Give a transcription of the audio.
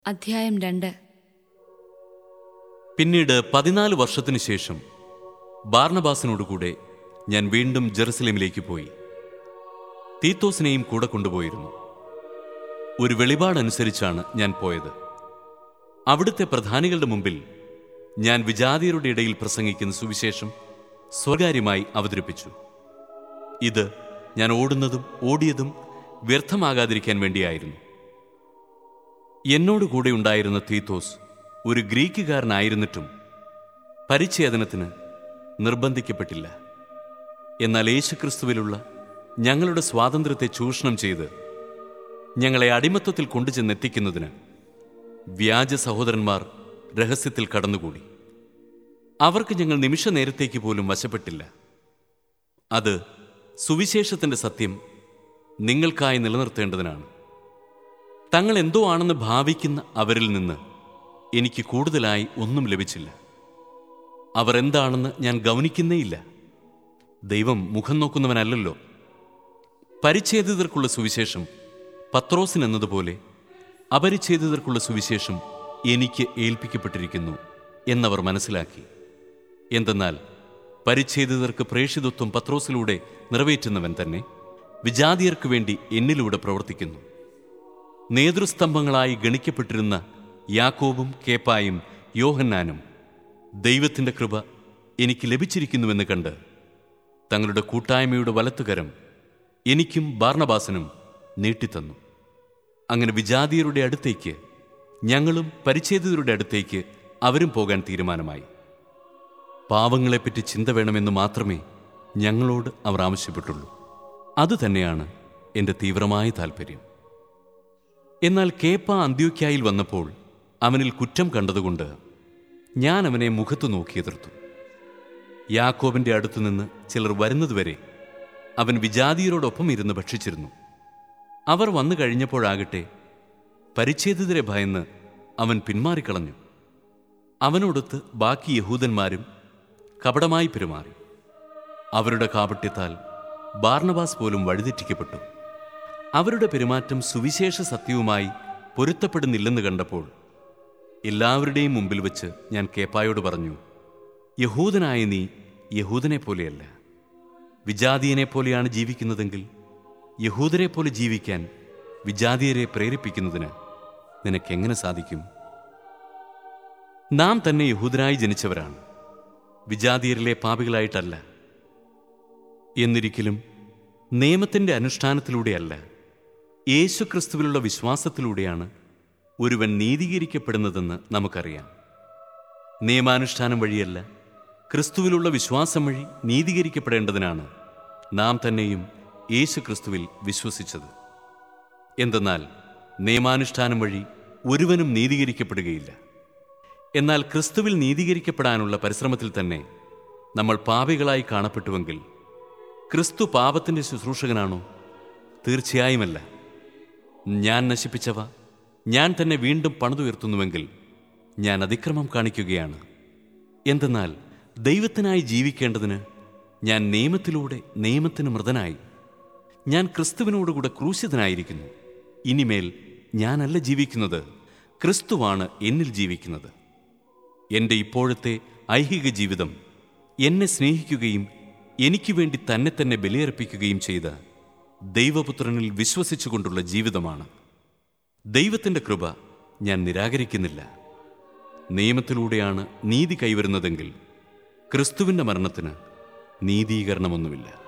അധ്യായം രണ്ട് പിന്നീട് പതിനാല് വർഷത്തിനു ശേഷം ബാർണബാസിനോടുകൂടെ ഞാൻ വീണ്ടും ജെറുസലേമിലേക്ക് പോയി തീത്തോസിനെയും കൂടെ കൊണ്ടുപോയിരുന്നു ഒരു വെളിപാടനുസരിച്ചാണ് ഞാൻ പോയത് അവിടുത്തെ പ്രധാനികളുടെ മുമ്പിൽ ഞാൻ വിജാതിയരുടെ ഇടയിൽ പ്രസംഗിക്കുന്ന സുവിശേഷം സ്വകാര്യമായി അവതരിപ്പിച്ചു ഇത് ഞാൻ ഓടുന്നതും ഓടിയതും വ്യർത്ഥമാകാതിരിക്കാൻ വേണ്ടിയായിരുന്നു എന്നോട് കൂടെ ഉണ്ടായിരുന്ന തീത്തോസ് ഒരു ഗ്രീക്കുകാരനായിരുന്നിട്ടും പരിച്ഛേദനത്തിന് നിർബന്ധിക്കപ്പെട്ടില്ല എന്നാൽ യേശുക്രിസ്തുവിലുള്ള ഞങ്ങളുടെ സ്വാതന്ത്ര്യത്തെ ചൂഷണം ചെയ്ത് ഞങ്ങളെ അടിമത്തത്തിൽ കൊണ്ടുചെന്നെത്തിക്കുന്നതിന് വ്യാജ സഹോദരന്മാർ രഹസ്യത്തിൽ കടന്നുകൂടി അവർക്ക് ഞങ്ങൾ നിമിഷ നേരത്തേക്ക് പോലും വശപ്പെട്ടില്ല അത് സുവിശേഷത്തിന്റെ സത്യം നിങ്ങൾക്കായി നിലനിർത്തേണ്ടതിനാണ് തങ്ങൾ എന്തോ ആണെന്ന് ഭാവിക്കുന്ന അവരിൽ നിന്ന് എനിക്ക് കൂടുതലായി ഒന്നും ലഭിച്ചില്ല അവർ എന്താണെന്ന് ഞാൻ ഗൗനിക്കുന്നേയില്ല ദൈവം മുഖം നോക്കുന്നവനല്ലല്ലോ പരിച്ഛേദിതർക്കുള്ള സുവിശേഷം പത്രോസിനെന്നതുപോലെ അപരിച്ഛേദിതർക്കുള്ള സുവിശേഷം എനിക്ക് ഏൽപ്പിക്കപ്പെട്ടിരിക്കുന്നു എന്നവർ മനസ്സിലാക്കി എന്തെന്നാൽ പരിച്ഛേദിതർക്ക് പ്രേഷിതത്വം പത്രോസിലൂടെ നിറവേറ്റുന്നവൻ തന്നെ വിജാതിയർക്കു വേണ്ടി എന്നിലൂടെ പ്രവർത്തിക്കുന്നു നേതൃസ്തംഭങ്ങളായി ഗണിക്കപ്പെട്ടിരുന്ന യാക്കോബും കേപ്പായും യോഹന്നാനും ദൈവത്തിൻ്റെ കൃപ എനിക്ക് ലഭിച്ചിരിക്കുന്നുവെന്ന് കണ്ട് തങ്ങളുടെ കൂട്ടായ്മയുടെ വലത്തുകരം എനിക്കും ബാർണബാസനും നീട്ടിത്തന്നു അങ്ങനെ വിജാതിയരുടെ അടുത്തേക്ക് ഞങ്ങളും പരിച്ഛേദിതരുടെ അടുത്തേക്ക് അവരും പോകാൻ തീരുമാനമായി പാവങ്ങളെപ്പറ്റി ചിന്ത വേണമെന്ന് മാത്രമേ ഞങ്ങളോട് അവർ ആവശ്യപ്പെട്ടുള്ളൂ അതുതന്നെയാണ് എൻ്റെ തീവ്രമായ താല്പര്യം എന്നാൽ കേപ്പ അന്ത്യോക്യായിൽ വന്നപ്പോൾ അവനിൽ കുറ്റം കണ്ടതുകൊണ്ട് ഞാൻ അവനെ മുഖത്തു നോക്കി എതിർത്തു യാക്കോബിന്റെ അടുത്തുനിന്ന് ചിലർ വരുന്നതുവരെ അവൻ വിജാതിയരോടൊപ്പം ഇരുന്ന് ഭക്ഷിച്ചിരുന്നു അവർ വന്നു കഴിഞ്ഞപ്പോഴാകട്ടെ പരിച്ഛേദിതരെ ഭയന്ന് അവൻ പിന്മാറിക്കളഞ്ഞു അവനോടൊത്ത് ബാക്കി യഹൂദന്മാരും കപടമായി പെരുമാറി അവരുടെ കാപട്യത്താൽ ബാർണബാസ് പോലും വഴിതെറ്റിക്കപ്പെട്ടു അവരുടെ പെരുമാറ്റം സുവിശേഷ സത്യവുമായി പൊരുത്തപ്പെടുന്നില്ലെന്ന് കണ്ടപ്പോൾ എല്ലാവരുടെയും മുമ്പിൽ വെച്ച് ഞാൻ കേപ്പായോട് പറഞ്ഞു യഹൂദനായ നീ യഹൂദനെ പോലെയല്ല വിജാതീയനെ പോലെയാണ് ജീവിക്കുന്നതെങ്കിൽ യഹൂദരെ പോലെ ജീവിക്കാൻ വിജാതീയരെ പ്രേരിപ്പിക്കുന്നതിന് നിനക്കെങ്ങനെ സാധിക്കും നാം തന്നെ യഹൂദനായി ജനിച്ചവരാണ് വിജാതീയരിലെ പാപികളായിട്ടല്ല എന്നിരിക്കലും നിയമത്തിൻ്റെ അനുഷ്ഠാനത്തിലൂടെയല്ല യേശുക്രിസ്തുവിലുള്ള വിശ്വാസത്തിലൂടെയാണ് ഒരുവൻ നീതീകരിക്കപ്പെടുന്നതെന്ന് നമുക്കറിയാം നിയമാനുഷ്ഠാനം വഴിയല്ല ക്രിസ്തുവിലുള്ള വിശ്വാസം വഴി നീതീകരിക്കപ്പെടേണ്ടതിനാണ് നാം തന്നെയും യേശുക്രിസ്തുവിൽ വിശ്വസിച്ചത് എന്തെന്നാൽ നിയമാനുഷ്ഠാനം വഴി ഒരുവനും നീതീകരിക്കപ്പെടുകയില്ല എന്നാൽ ക്രിസ്തുവിൽ നീതീകരിക്കപ്പെടാനുള്ള പരിശ്രമത്തിൽ തന്നെ നമ്മൾ പാപികളായി കാണപ്പെട്ടുവെങ്കിൽ ക്രിസ്തു പാപത്തിൻ്റെ ശുശ്രൂഷകനാണോ തീർച്ചയായുമല്ല ഞാൻ നശിപ്പിച്ചവ ഞാൻ തന്നെ വീണ്ടും പണിതുയർത്തുന്നുവെങ്കിൽ ഞാൻ അതിക്രമം കാണിക്കുകയാണ് എന്തെന്നാൽ ദൈവത്തിനായി ജീവിക്കേണ്ടതിന് ഞാൻ നിയമത്തിലൂടെ നിയമത്തിന് മൃതനായി ഞാൻ ക്രിസ്തുവിനോടുകൂടെ ക്രൂശിതനായിരിക്കുന്നു ഇനിമേൽ ഞാനല്ല ജീവിക്കുന്നത് ക്രിസ്തുവാണ് എന്നിൽ ജീവിക്കുന്നത് എൻ്റെ ഇപ്പോഴത്തെ ഐഹിക ജീവിതം എന്നെ സ്നേഹിക്കുകയും എനിക്ക് വേണ്ടി തന്നെ തന്നെ ബലിയർപ്പിക്കുകയും ചെയ്ത ദൈവപുത്രനിൽ വിശ്വസിച്ചുകൊണ്ടുള്ള ജീവിതമാണ് ദൈവത്തിൻ്റെ കൃപ ഞാൻ നിരാകരിക്കുന്നില്ല നിയമത്തിലൂടെയാണ് നീതി കൈവരുന്നതെങ്കിൽ ക്രിസ്തുവിൻ്റെ മരണത്തിന് നീതീകരണമൊന്നുമില്ല